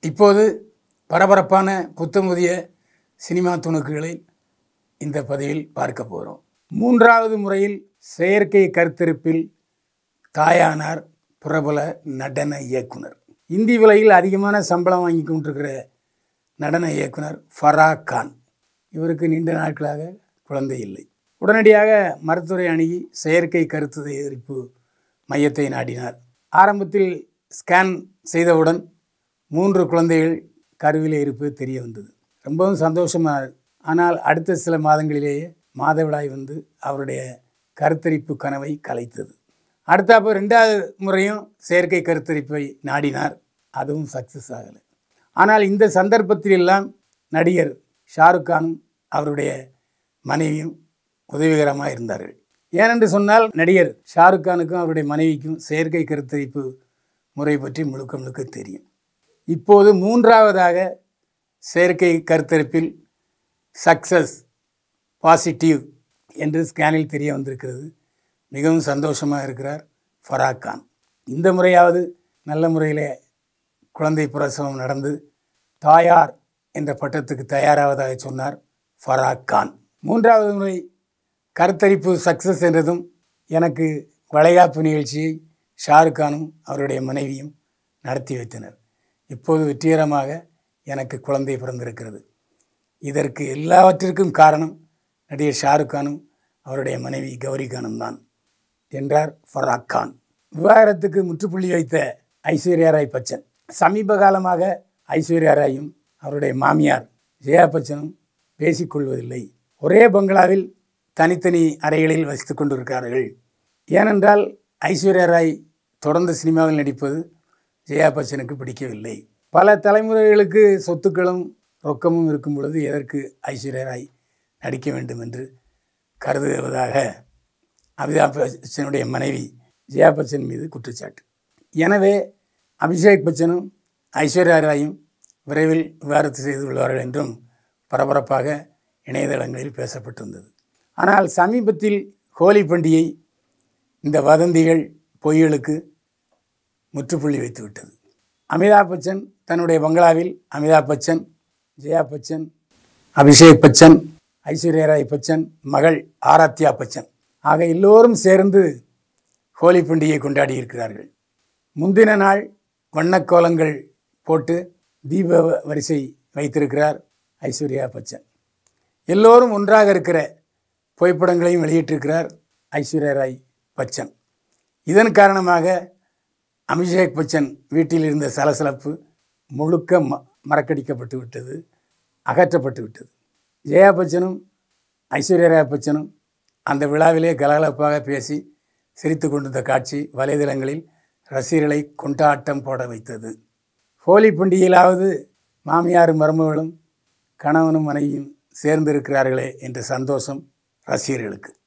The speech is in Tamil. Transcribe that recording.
இப்போது பரபரப்பான புத்தம் புதிய சினிமா துணுக்குகளை இந்த பதிவில் பார்க்க போகிறோம் மூன்றாவது முறையில் செயற்கை கருத்தரிப்பில் தாயானார் பிரபல நடன இயக்குனர் இந்தி விலையில் அதிகமான சம்பளம் வாங்கி கொண்டிருக்கிற நடன இயக்குனர் ஃபரா கான் இவருக்கு நீண்ட நாட்களாக குழந்தை இல்லை உடனடியாக மருத்துவரை அணுகி செயற்கை கருத்து தயாரிப்பு மையத்தை நாடினார் ஆரம்பத்தில் ஸ்கேன் செய்தவுடன் மூன்று குழந்தைகள் கருவிலே இருப்பது தெரிய வந்தது ரொம்பவும் சந்தோஷமாக ஆனால் அடுத்த சில மாதங்களிலேயே மாதவிடாய் வந்து அவருடைய கருத்தரிப்பு கனவை கலைத்தது அடுத்தாப்போ ரெண்டாவது முறையும் செயற்கை கருத்தரிப்பை நாடினார் அதுவும் சக்ஸஸ் ஆகலை ஆனால் இந்த சந்தர்ப்பத்தில் எல்லாம் நடிகர் ஷாருக் கானும் அவருடைய மனைவியும் உதவிகரமாக இருந்தார்கள் ஏனென்று சொன்னால் நடிகர் ஷாருக் கானுக்கும் அவருடைய மனைவிக்கும் செயற்கை கருத்தரிப்பு முறை பற்றி முழுக்க முழுக்க தெரியும் இப்போது மூன்றாவதாக செயற்கை கருத்தரிப்பில் சக்சஸ் பாசிட்டிவ் என்று ஸ்கேனில் தெரிய வந்திருக்கிறது மிகவும் சந்தோஷமாக இருக்கிறார் ஃபராக் கான் இந்த முறையாவது நல்ல முறையில் குழந்தை பிரசவம் நடந்து தாயார் என்ற பட்டத்துக்கு தயாராவதாக சொன்னார் ஃபராக் கான் மூன்றாவது முறை கருத்தரிப்பு சக்சஸ் என்றதும் எனக்கு வளைகாப்பு நிகழ்ச்சியை ஷாருக் கானும் அவருடைய மனைவியும் நடத்தி வைத்தனர் இப்போது வெற்றிகரமாக எனக்கு குழந்தை பிறந்திருக்கிறது இதற்கு எல்லாவற்றிற்கும் காரணம் நடிகர் ஷாருக் கானும் அவருடைய மனைவி கௌரி கானும் தான் என்றார் ஃபராக் கான் விவாகரத்துக்கு முற்றுப்புள்ளி வைத்த ஐஸ்வர்யா ராய் பச்சன் சமீப காலமாக ஐஸ்வர்யா ராயும் அவருடைய மாமியார் ஜெயா பச்சனும் பேசிக்கொள்வதில்லை ஒரே பங்களாவில் தனித்தனி அறைகளில் வசித்து கொண்டிருக்கிறார்கள் ஏனென்றால் ஐஸ்வர்யா ராய் தொடர்ந்து சினிமாவில் நடிப்பது ஜெயா பச்சனுக்கு பிடிக்கவில்லை பல தலைமுறைகளுக்கு சொத்துக்களும் ரொக்கமும் இருக்கும் பொழுது எதற்கு ஐஸ்வர்யா ராய் நடிக்க வேண்டும் என்று கருதுவதாக அமிதாப் பச்சனுடைய மனைவி ஜெயா பச்சன் மீது குற்றச்சாட்டு எனவே அபிஷேக் பச்சனும் ஐஸ்வர்யா ராயும் விரைவில் விவாகரத்து செய்து கொள்வார்கள் என்றும் பரபரப்பாக இணையதளங்களில் பேசப்பட்டிருந்தது ஆனால் சமீபத்தில் ஹோலி பண்டிகை இந்த வதந்திகள் பொய்களுக்கு முற்றுப்புள்ளி வைத்துவிட்டது அமிதாப் பச்சன் தன்னுடைய பங்களாவில் அமிதாப் பச்சன் ஜெயா பச்சன் அபிஷேக் பச்சன் ஐஸ்வர்யா ராய் பச்சன் மகள் ஆராத்யா பச்சன் ஆக எல்லோரும் சேர்ந்து ஹோலி பண்டிகையை கொண்டாடி இருக்கிறார்கள் முந்தின நாள் வண்ணக்கோலங்கள் போட்டு தீப வரிசை வைத்திருக்கிறார் ஐஸ்வர்யா பச்சன் எல்லோரும் ஒன்றாக இருக்கிற புகைப்படங்களையும் வெளியிட்டிருக்கிறார் ஐஸ்வர்யா ராய் பச்சன் இதன் காரணமாக அபிஷேக் பச்சன் வீட்டில் இருந்த சலசலப்பு முழுக்க ம மறக்கடிக்கப்பட்டு விட்டது அகற்றப்பட்டு விட்டது ஜெயா பச்சனும் ஐஸ்வர்யா ராய் பச்சனும் அந்த விழாவிலே கலகலப்பாக பேசி சிரித்து கொண்டிருந்த காட்சி வலைதளங்களில் ரசிகர்களை கொண்டாட்டம் போட வைத்தது ஹோலி பண்டிகையிலாவது மாமியாரும் மருமகளும் கணவனும் மனைவியும் சேர்ந்திருக்கிறார்களே என்ற சந்தோஷம் ரசிகர்களுக்கு